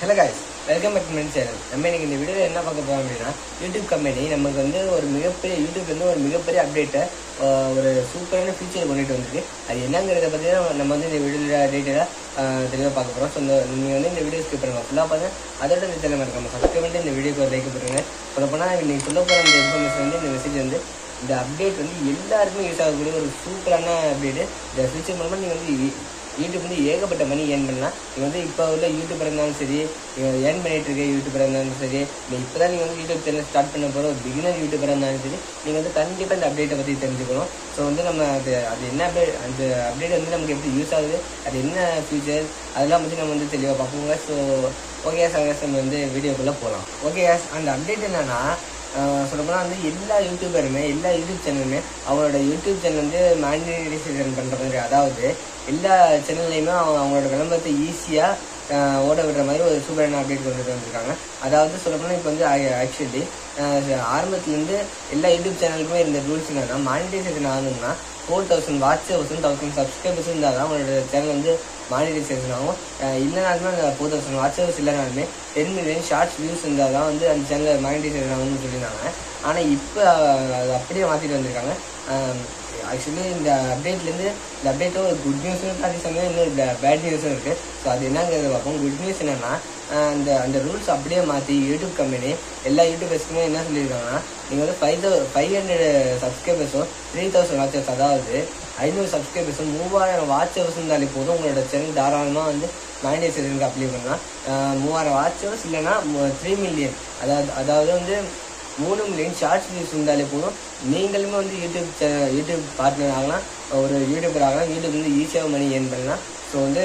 hello guys welcome back to channel நம்ம இன்னைக்கு இந்த வீடியோவில் என்ன பார்க்க போறோம் அப்படின்னா யூடியூப் கம்பெனி நமக்கு வந்து ஒரு மிகப்பெரிய யூடியூப் வந்து ஒரு மிகப்பெரிய அப்டேட்டை ஒரு சூப்பரான ஃபீச்சர் கொண்டுட்டு வந்திருக்கு அது என்னங்கிறத பற்றி தான் நம்ம வந்து இந்த வீடியோவில் டீட்டெயிலாக தெளிவாக பார்க்க போகிறோம் ஸோ இந்த நீங்கள் வந்து இந்த வீடியோ ஸ்கிப் பண்ணுங்க ஃபுல்லாக பார்த்து அதோட இந்த தலைமை இருக்காம சப்ஸ்கிரைப் பண்ணிட்டு இந்த வீடியோக்கு ஒரு லைக் பண்ணுங்க சொல்லப்போனால் இன்னைக்கு சொல்ல போகிற இந்த இன்ஃபர்மேஷன் வந்து இந்த மெசேஜ் வந்து இந்த அப்டேட் வந்து எல்லாருக்குமே யூஸ் ஆகக்கூடிய ஒரு சூப்பரான அப்டேட்டு இந்த ஃபியூச்சர் மூலமாக நீங்கள் வந்து யூ- யூடியூப் வந்து ஏகப்பட்ட மணி ஏர்ன் பண்ணலாம் நீங்கள் வந்து இப்போ உள்ள யூடியூபர் இருந்தாலும் சரி ஏர்ன் பண்ணிட்டு இருக்க யூடியூபர் இருந்தாலும் சரி நீ இப்போ தான் நீங்கள் வந்து யூடியூப் சேனல் ஸ்டார்ட் பண்ண போகிற ஒரு பிகினர் யூடியூபர் இருந்தாலும் சரி நீங்கள் வந்து கண்டிப்பாக இந்த அப்டேட்டை பற்றி தெரிஞ்சுக்கணும் ஸோ வந்து நம்ம அது அது என்ன அப்டேட் அந்த அப்டேட் வந்து நமக்கு எப்படி யூஸ் ஆகுது அது என்ன ஃபியூச்சர் அதெல்லாம் பற்றி நம்ம வந்து தெளிவாக பார்ப்போங்க ஸோ ஓகே சார் நம்ம வந்து வீடியோக்குள்ளே போகலாம் ஓகே அந்த அப்டேட் என்னன்னா சொல்லப்போனால் வந்து எல்லா யூடியூபருமே எல்லா யூடியூப் சேனலுமே அவங்களோட யூடியூப் சேனல் வந்து மானிட்டைசேஷன் பண்ணுற மாதிரி அதாவது எல்லா சேனல்லையுமே அவங்க அவங்களோட விளம்பரத்தை ஈஸியாக ஓட விடுற மாதிரி ஒரு சூப்பரான அப்டேட் கொண்டு வந்திருக்காங்க அதாவது சொல்லப்போனால் இப்போ வந்து ஆக்சுவலி ஆரம்பத்துலேருந்து எல்லா யூடியூப் சேனலுக்குமே இருந்த ரூல்ஸ் என்னன்னா மானிட்டைசேஷன் ஆகணும்னா ஃபோர் தௌசண்ட் வாட்ச் ஹவர்ஸும் தௌசண்ட் சப்ஸ்கிரைபர்ஸ் இருந்தால் தான் அவங்களோட சேனல் வந்து மானிட்டைசேஷன் ஆகும் அஹ் இல்லைனாலுமே அந்த ஃபோர் தௌசண்ட் வாட்ச் ஹவர்ஸ் இல்லைனாலுமே டென் மில்லியன் ஷார்ட்ஸ் வியூஸ் இருந்தால் தான் வந்து அந்த சேனலில் மானிட்டைசேஷன் ஆகும்னு சொல்லியிருந்தாங்க ஆனால் இப்போ அது அப்படியே மாற்றிட்டு வந்திருக்காங்க ஆக்சுவலி இந்த அப்டேட்லேருந்து இந்த அப்டேட்டில் ஒரு குட் நியூஸும் இருக்குது அதே சமயம் இன்னொரு பேட் நியூஸும் இருக்குது ஸோ அது என்னங்கிறத பார்ப்போம் குட் நியூஸ் என்னென்னா அந்த அந்த ரூல்ஸ் அப்படியே மாற்றி யூடியூப் கம்பெனி எல்லா யூடியூபர்ஸ்க்குமே என்ன சொல்லியிருக்காங்கன்னா நீங்கள் வந்து ஃபைவ் தௌ ஃபைவ் ஹண்ட்ரட் சப்ஸ்கிரைபர்ஸும் த்ரீ தௌசண்ட் வாட்சர்ஸ் அதாவது ஐநூறு சப்ஸ்கிரைபர்ஸும் மூவாயிரம் வாட்ச் ஹவர்ஸ் இருந்தாலே போதும் உங்களோட சேனல் தாராளமாக வந்து மானிடைசேஷனுக்கு அப்ளை பண்ணலாம் அஹ் மூவாயிரம் வாட்ச் ஹவர்ஸ் இல்லைன்னா த்ரீ மில்லியன் அதாவது அதாவது வந்து மூணு மில்லியன் ஷார்ட்ஸ் வியூஸ் இருந்தாலே போதும் நீங்களுமே வந்து யூடியூப் சேனல் யூடியூப் பார்ட்னர் ஆகலாம் ஒரு யூடியூபர் ஆகலாம் யூடியூப் வந்து ஈஸியாக மணி ஏர்ன் பண்ணலாம் ஸோ வந்து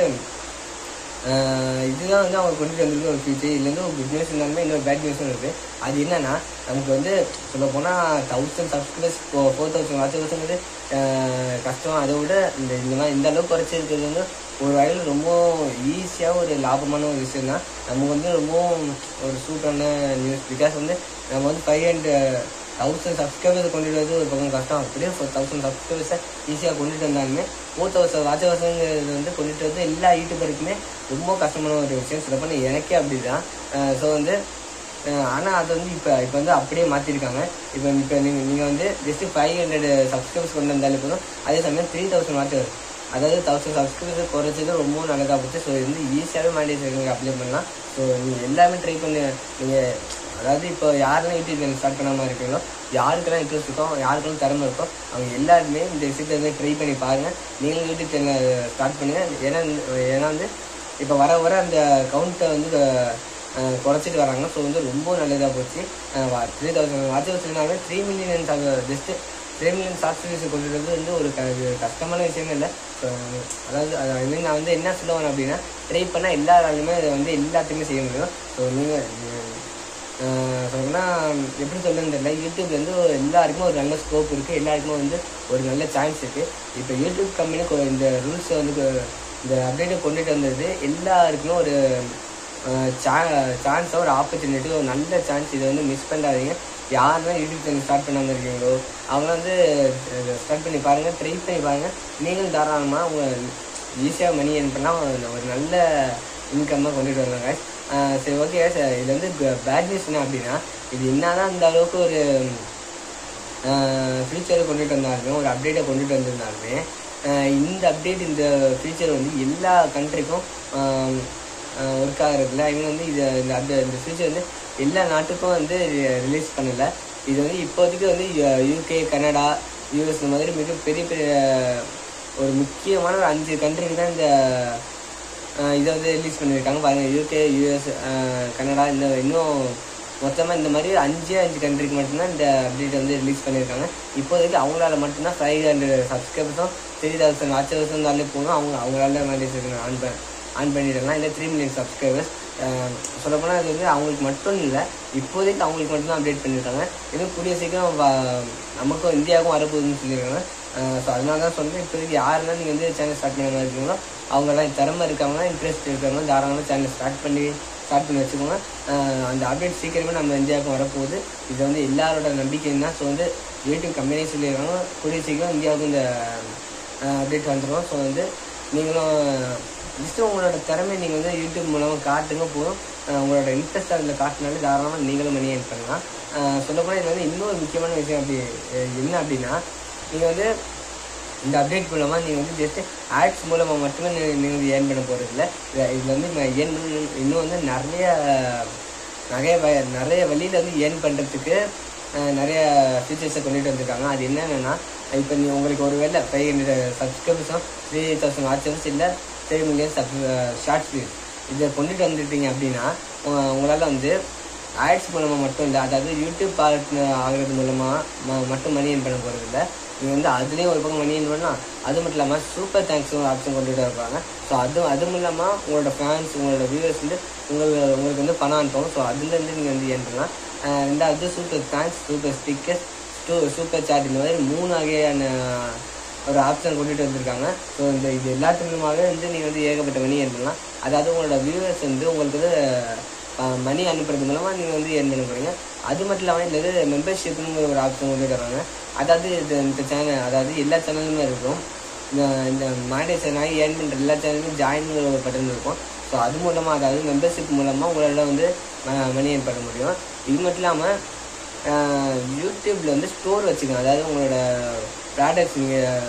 ஆஹ் இதுதான் வந்து அவங்க கொண்டுட்டு வந்திருக்க ஒரு ஃபீச்சர் இதுலேருந்து ஒரு குட் நியூஸ் இருந்தாலுமே இன்னொரு பேட் நியூஸும் இருக்குது அது என்னன்னா நமக்கு வந்து சொல்ல போனால் தௌசண்ட் சப்ஸ்கிரைபர்ஸ் ஃபோ ஃபோர் தௌசண்ட் வாட்சர்ஸ்ங்கிறது கஷ்டம் அதை விட இந்த இந்த மாதிரி இந்த அளவுக்கு குறைச்சிருக்கிறது வந்து ஒரு வகையில் ரொம்ப ஈஸியாக ஒரு லாபமான ஒரு விஷயம் தான் நமக்கு வந்து ரொம்ப ஒரு சூப்பரான நியூஸ் பிகாஸ் வந்து நம்ம வந்து ஃபைவ் ஹண்ட்ரட் தௌசண்ட் சப்ஸ்கிரைபர்ஸ் கொண்டுட்டு வந்து ஒரு பக்கம் கஷ்டம் அப்படியே ஃபோர் தௌசண்ட் சப்ஸ்கிரைபர்ஸை ஈஸியாக கொண்டுட்டு வந்தாலுமே ஃபோர் தௌசண்ட் வாட்ச் ஹவர்ஸுங்கிறது வந்து கொண்டுட்டு வந்து எல்லா யூடியூபருக்குமே ரொம்ப கஷ்டமான ஒரு விஷயம் சொல்ல பண்ண எனக்கே அப்படி தான் ஸோ வந்து ஆனால் அது வந்து இப்போ இப்போ வந்து அப்படியே மாற்றிருக்காங்க இப்போ இப்போ நீங்கள் நீங்கள் வந்து ஜஸ்ட்டு ஃபைவ் ஹண்ட்ரட் சப்ஸ்கிரைபர்ஸ் கொண்டு வந்தாலே போதும் அதே சமயம் த்ரீ தௌசண்ட் வாட்ச் ஹவர்ஸ் அதாவது தௌசண்ட் சப்ஸ்கிரைபர்ஸ் குறைச்சது ரொம்ப நல்லதாக போச்சு ஸோ இது வந்து ஈஸியாகவே மானிட்டைசேஷனுக்கு அப்ளை பண்ணலாம் ஸோ நீங்கள் எல்லாமே ட்ரை பண்ணி நீங்கள் அதாவது இப்போ யாரெல்லாம் யூடியூப் சேனல் ஸ்டார்ட் பண்ணாமல் இருக்கீங்களோ யாருக்கெல்லாம் இன்ட்ரெஸ்ட் இருக்கோ யாருக்கெல்லாம் திறமை இருக்கோ அவங்க எல்லாருமே இந்த விஷயத்தை வந்து ட்ரை பண்ணி பாருங்கள் நீங்களும் யூடியூப் சேனல் ஸ்டார்ட் பண்ணுங்கள் ஏன்னா ஏன்னா வந்து இப்போ வர வர அந்த கவுண்ட்டை வந்து அஹ், குறைச்சிட்டு வராங்க ஸோ வந்து ரொம்ப நல்லதாக போச்சு த்ரீ தௌசண்ட் வாட்ச் வச்சுருந்தாலுமே three million just three million short service கொண்டு வந்து வந்து ஒரு க இது கஷ்டமான விஷயமே இல்லை ஸோ அதாவது அது ஐ மீன் நான் வந்து என்ன சொல்ல வரேன் அப்படின்னா ட்ரை பண்ணால் எல்லாராலுமே அதை வந்து எல்லாத்தையுமே செய்ய முடியும் ஸோ நீங்கள் சொல்லணும்னா எப்படி சொல்லுன்னு தெரியல யூடியூப்ல வந்து ஒரு எல்லாருக்குமே ஒரு நல்ல ஸ்கோப் இருக்குது எல்லாருக்குமே வந்து ஒரு நல்ல சான்ஸ் இருக்குது இப்போ யூடியூப் கம்பெனி கொ- இந்த ரூல்ஸை வந்து கொ- இந்த அப்டேட்டை கொண்டுட்டு வந்தது எல்லாருக்குமே ஒரு சான்ஸாக ஒரு ஆப்பர்ச்சுனிட்டி ஒரு நல்ல சான்ஸ் இதை வந்து மிஸ் பண்ணாதீங்க யாருமே யூடியூப் சேனல் ஸ்டார்ட் பண்ணாமல் இருக்கீங்களோ அவங்க வந்து ஸ்டார்ட் பண்ணி பாருங்கள் ட்ரை பண்ணி பாருங்கள் நீங்களும் தாராளமாக உங்கள் ஈஸியாக மணி ஏர்ன் பண்ணால் ஒரு நல்ல இன்கம்மாக கொண்டுட்டு வந்தாங்க சரி ஓகே சார் இது வந்து பேட் நியூஸ் என்ன அப்படின்னா இது என்னதான் இந்த அளவுக்கு ஒரு ஃபியூச்சரை கொண்டுட்டு வந்தாலுமே ஒரு அப்டேட்டை கொண்டுட்டு வந்திருந்தாலுமே ஆஹ் இந்த அப்டேட் இந்த ஃபியூச்சர் வந்து எல்லா கண்ட்ரிக்கும் ஒர்க் ஆகிறதுல இவங்க வந்து இது இந்த அப்டேட் இந்த ஃபியூச்சர் வந்து எல்லா நாட்டுக்கும் வந்து ரிலீஸ் பண்ணலை இது வந்து இப்போதைக்கு வந்து யூகே கனடா யூஎஸ் இந்த மாதிரி மிக பெரிய பெரிய ஒரு முக்கியமான ஒரு அஞ்சு கண்ட்ரிக்கு தான் இந்த ஆஹ் இதை வந்து ரிலீஸ் பண்ணியிருக்காங்க பாருங்கள் யூகே யூஎஸ் கனடா இந்த இன்னும் மொத்தமாக இந்த மாதிரி அஞ்சே அஞ்சு கண்ட்ரிக்கு மட்டும்தான் இந்த அப்டேட் வந்து ரிலீஸ் பண்ணியிருக்காங்க இப்போதைக்கு அவங்களால மட்டும்தான் ஃபைவ் ஹண்ட்ரட் சப்ஸ்கிரைபர்ஸும் த்ரீ தௌசண்ட் வாட்ச் ஹவர்ஸும் இருந்தாலே போதும் அவங்க அவங்களால மானிட்டைசேஷன் ஆன் பண்ண ஆன் பண்ணிடலாம் இல்லை த்ரீ மில்லியன் சப்ஸ்கிரைபர்ஸ் சொல்லப்போனால் இது வந்து அவங்களுக்கு மட்டும் இல்லை இப்போதைக்கு அவங்களுக்கு மட்டும்தான் அப்டேட் பண்ணியிருக்காங்க இன்னும் கூடிய சீக்கிரம் வ- நமக்கும் இந்தியாவுக்கும் வரப்போகுதுன்னு சொல்லியிருக்காங்க ஸோ அதனால தான் சொல்கிறேன் இப்போதைக்கு யாரெல்லாம் நீங்கள் வந்து சேனல் ஸ்டார்ட் பண்ண இருக்கீங்களோ அவங்கெல்லாம் திறமை இருக்கவங்க இன்ட்ரெஸ்ட் இருக்கவங்க தாராளமாக சேனல் ஸ்டார்ட் பண்ணி ஸ்டார்ட் பண்ணி வச்சுக்கோங்க அஹ் அந்த அப்டேட் சீக்கிரமே நம்ம இந்தியாவுக்கு வரப்போகுது இது வந்து எல்லாரோட நம்பிக்கை தான் ஸோ வந்து யூடியூப் கம்பெனி சொல்லியிருக்காங்க கூடிய சீக்கிரம் இந்தியாவுக்கு இந்த அப்டேட் வந்துடும் ஸோ வந்து நீங்களும் ஜஸ்ட் உங்களோட திறமை நீங்கள் வந்து யூடியூப் மூலமாக காட்டுங்க போதும் அஹ் உங்களோட இன்ட்ரெஸ்ட் அதில் காட்டினாலும் தாராளமாக நீங்களும் மணி ஏர்ன் பண்ணலாம் அஹ் சொல்லப்போனால் இது வந்து இன்னொரு முக்கியமான விஷயம் அப்படி அஹ் என்ன அப்படின்னா நீங்கள் வந்து இந்த அப்டேட் மூலமாக நீங்கள் வந்து ஜஸ்ட் ஆட்ஸ் மூலமாக மட்டுமே நீங்கள் வந்து ஏர்ன் பண்ண போகிறது இல்லை இதில் வந்து ஏர்ன் பண்ண இன்னும் வந்து நிறைய நிறைய வ- நிறைய வழியில் வந்து ஏர்ன் பண்ணுறதுக்கு நிறைய ஃபீச்சர்ஸை கொண்டுட்டு வந்திருக்காங்க அது என்னென்னா இப்போ நீ உங்களுக்கு ஒரு வேலை ஃபைவ் ஹண்ட்ரட் சப்ஸ்கிரைபர்ஸும் த்ரீ தௌசண்ட் வாட்சர்ஸ் இல்லை த்ரீ மில்லியன் சப் ஷார்ட்ஸ் இதை கொண்டுட்டு வந்துட்டீங்க அப்படின்னா உங்களால் வந்து ஆட்ஸ் மூலமாக மட்டும் இல்லை அதாவது யூடியூப் பார்ட்னர் ஆகிறது மூலமாக ம மட்டும் மணி ஏர்ன் பண்ண போகிறது இல்லை நீங்கள் வந்து அதுலேயும் ஒரு பக்கம் மணி ஏர்ன் பண்ணலாம் அது மட்டும் இல்லாமல் சூப்பர் தேங்க்ஸும் ஆப்ஷன் கொண்டுட்டு இருப்பாங்க ஸோ அது அதுவும் இல்லாமல் உங்களோட ஃபேன்ஸ் உங்களோட வியூவர்ஸ் வந்து உங்கள் உங்களுக்கு வந்து பணம் அனுப்புவாங்க ஸோ அதுலேருந்து நீங்கள் வந்து ஏர்ன் பண்ணலாம் அஹ் ரெண்டாவது super thanks super stickers two super chat இந்த மாதிரி மூணு வகையான ஒரு ஆப்ஷன் கொண்டுட்டு வந்திருக்காங்க ஸோ இந்த இது எல்லாத்து மூலமாகவே வந்து நீங்கள் வந்து ஏகப்பட்ட மணி ஏர்ன் பண்ணலாம் அதாவது உங்களோட வியூவர்ஸ் வந்து உங்களுக்கு வந்து மணி அனுப்புறது மூலமாக நீங்கள் வந்து ஏர்ன் பண்ண போகிறீங்க அது மட்டும் இல்லாமல் இந்த இது மெம்பர்ஷிப்னு ஒரு ஆப்ஷன் கொண்டு வராங்க அதாவது இது இந்த சேனல் அதாவது எல்லா சேனலுமே இருக்கும் இந்த இந்த மானிட்டேஷன் ஆகி ஏர்ன் பண்ணுற எல்லா சேனலுக்கும் ஜாயின் ஒரு பட்டன் இருக்கும் ஸோ அது மூலமாக அதாவது மெம்பர்ஷிப் மூலமாக உங்களால் வந்து மணி ஏர்ன் பண்ண முடியும் இது மட்டும் இல்லாமல் யூடியூப்பில் வந்து ஸ்டோர் வச்சுக்கோங்க அதாவது உங்களோட ப்ராடக்ட்ஸ் நீங்கள்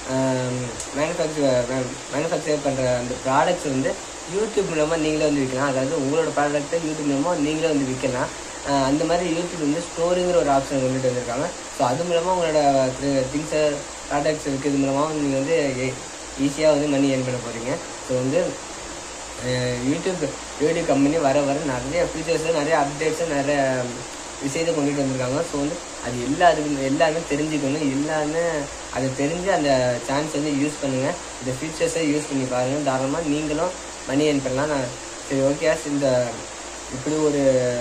மேனுஃபேக்சர் மேனுஃபேக்சர் பண்ணுற அந்த ப்ராடக்ட்ஸ் வந்து யூடியூப் மூலமாக நீங்களே வந்து விற்கலாம் அதாவது உங்களோட ப்ராடக்ட்டை யூடியூப் மூலமாக நீங்களே வந்து விற்கலாம் அஹ் அந்த மாதிரி யூடியூப் வந்து ஸ்டோரிங்கிற ஒரு ஆப்ஷன் கொண்டுட்டு வந்திருக்காங்க ஸோ அது மூலமாக உங்களோட திங்ஸை ப்ராடக்ட்ஸ் விற்கிறது மூலமாக நீங்கள் வந்து ஈஸியாக வந்து மணி ஏர்ன் பண்ண போகிறீங்க ஸோ வந்து அஹ் யூடியூப் யூடியூப் கம்பெனி வர வர நிறைய ஃபீச்சர்ஸு நிறைய அப்டேட்ஸு நிறைய விஷயத்தை கொண்டுட்டு வந்திருக்காங்க ஸோ வந்து அது எல்லாருக்கும் எல்லாருமே தெரிஞ்சுக்கணும் எல்லாருமே அதை தெரிஞ்சு அந்த சான்ஸ் வந்து யூஸ் பண்ணுங்கள் இந்த ஃபீச்சர்ஸை யூஸ் பண்ணி பாருங்கள் தாராளமாக நீங்களும் மணி ஏர்ன் பண்ணலாம் நான் சரி ஓகே இந்த இப்படி ஒரு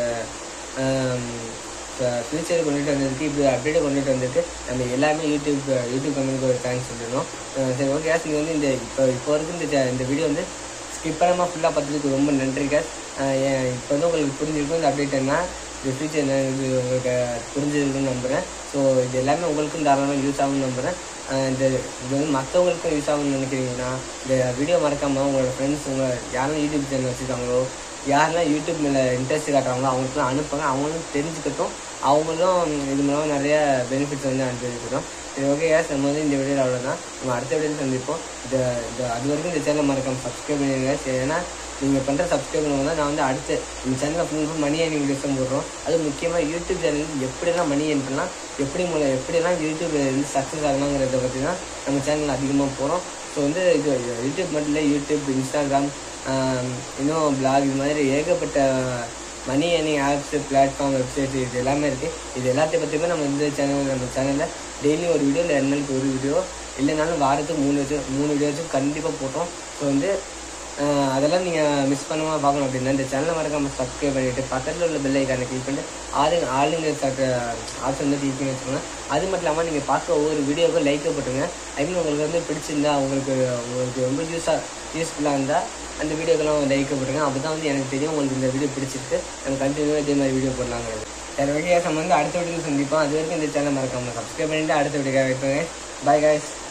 ஃபியூச்சர் கொண்டுட்டு வந்ததுக்கு இப்படி அப்டேட்டை கொண்டுட்டு வந்திருக்கு நம்ம எல்லாமே யூடியூப் யூடியூப் கம்பெனிக்கு ஒரு தேங்க்ஸ் சொல்லணும் அஹ் சரி ஓகே நீங்கள் வந்து இந்த இப்போ இப்போ வரைக்கும் இந்த cha- இந்த வீடியோ வந்து ஸ்கிப் பண்ணாமல் ஃபுல்லாக பார்த்ததுக்கு ரொம்ப நன்றி கேஸ் இப்போ வந்து உங்களுக்கு புரிஞ்சிருக்கும் இந்த அப்டேட் என்ன இந்த ஃபியூச்சர் என்ன இது உங்களுக்கு புரிஞ்சிருக்குன்னு நம்புகிறேன் ஸோ இது எல்லாமே உங்களுக்கும் தாராளமாக யூஸ் ஆகும்னு நம்புகிறேன் அஹ் இந்த இது வந்து மற்றவங்களுக்கும் யூஸ் ஆகும்னு நினைக்கிறீங்கன்னா இந்த வீடியோ மறக்காமல் உங்களோட ஃப்ரெண்ட்ஸ் உங்கள் யாரெல்லாம் யூடியூப் சேனல் வச்சுருக்காங்களோ யாரெல்லாம் யூடியூப் மேலே இன்ட்ரெஸ்ட் காட்டுறாங்களோ அவங்களுக்குலாம் அனுப்புங்க அவங்களும் தெரிஞ்சுக்கட்டும் அவங்களும் இது மூலமாக நிறைய பெனிஃபிட்ஸ் வந்து அனுப்பிச்சிருக்கோம் சரி ஓகே கேஸ் நம்ம வந்து இந்த வீடியோவில் அவ்வளோதான் நம்ம அடுத்த வீடியோவில் சந்திப்போம் இந்த இந்த அது வரைக்கும் இந்த சேனல் மறக்காம சப்ஸ்கிரைப் பண்ணிடுங்க சரி, ஏன்னா நீங்கள் பண்ணுற சப்ஸ்கிரைப் பண்ணுவோம் தான் நான் வந்து அடுத்து இந்த சேனலில் ஃபுல் ஃபுல் மணி ஏர்னிங் வீடியோஸும் போடுறோம் அது முக்கியமாக யூடியூப் சேனல் எப்படிலாம் மணி ஏர்ன் பண்ணலாம் எப்படி மூலம் எப்படிலாம் யூடியூப் வந்து சக்ஸஸ் ஆகலாங்கிறத பற்றி தான் நம்ம சேனல் அதிகமாக போகிறோம் ஸோ வந்து இது இது யூடியூப் மட்டும் இல்லை யூடியூப் இன்ஸ்டாகிராம் ஆம், இன்னும் பிளாக் இது மாதிரி ஏகப்பட்ட money earning apps platform website இது எல்லாமே இருக்குது இது எல்லாத்தையும் பற்றியுமே நம்ம இந்த சேனல் நம்ம சேனலில் டெய்லி ஒரு வீடியோ இல்லை ரெண்டு நாளுக்கு ஒரு வீடியோ இல்லைனாலும் வாரத்துக்கு மூணு வச்சு மூணு வீடியோச்சும் கண்டிப்பாக போட்டோம் ஸோ வந்து ஆஹ் அதெல்லாம் நீங்கள் மிஸ் பண்ணாமல் பார்க்கணும் அப்படின்னா இந்த சேனலை மறக்காமல் சப்ஸ்கிரைப் பண்ணிவிட்டு பக்கத்தில் உள்ள பெல் ஐக்கானை கிளிக் பண்ணிட்டு ஆளுங்க ஆளுங்க ஆப்ஷன் வந்து கிளிக் பண்ணி வச்சுக்கோங்க அது மட்டும் இல்லாமல் நீங்கள் பார்க்க ஒவ்வொரு வீடியோவுக்கும் லைக் போட்டுங்க ஐ மீன் உங்களுக்கு வந்து பிடிச்சிருந்தா உங்களுக்கு உங்களுக்கு ரொம்ப யூஸாக யூஸ்ஃபுல்லாக இருந்தால் அந்த வீடியோக்கெல்லாம் லைக் போட்டுருங்க அப்போ தான் வந்து எனக்கு தெரியும் உங்களுக்கு இந்த வீடியோ பிடிச்சிருக்கு நம்ம கண்டினியூவாக இதே மாதிரி வீடியோ போடலாங்கிறது சரி வீடியோ நம்ம வந்து அடுத்த வீடியோ சந்திப்போம் அது வரைக்கும் இந்த சேனல் மறக்காமல் சப்ஸ்கிரைப் பண்ணிவிட்டு அடுத்த வீடியோ வைப்பேன் பாய் guys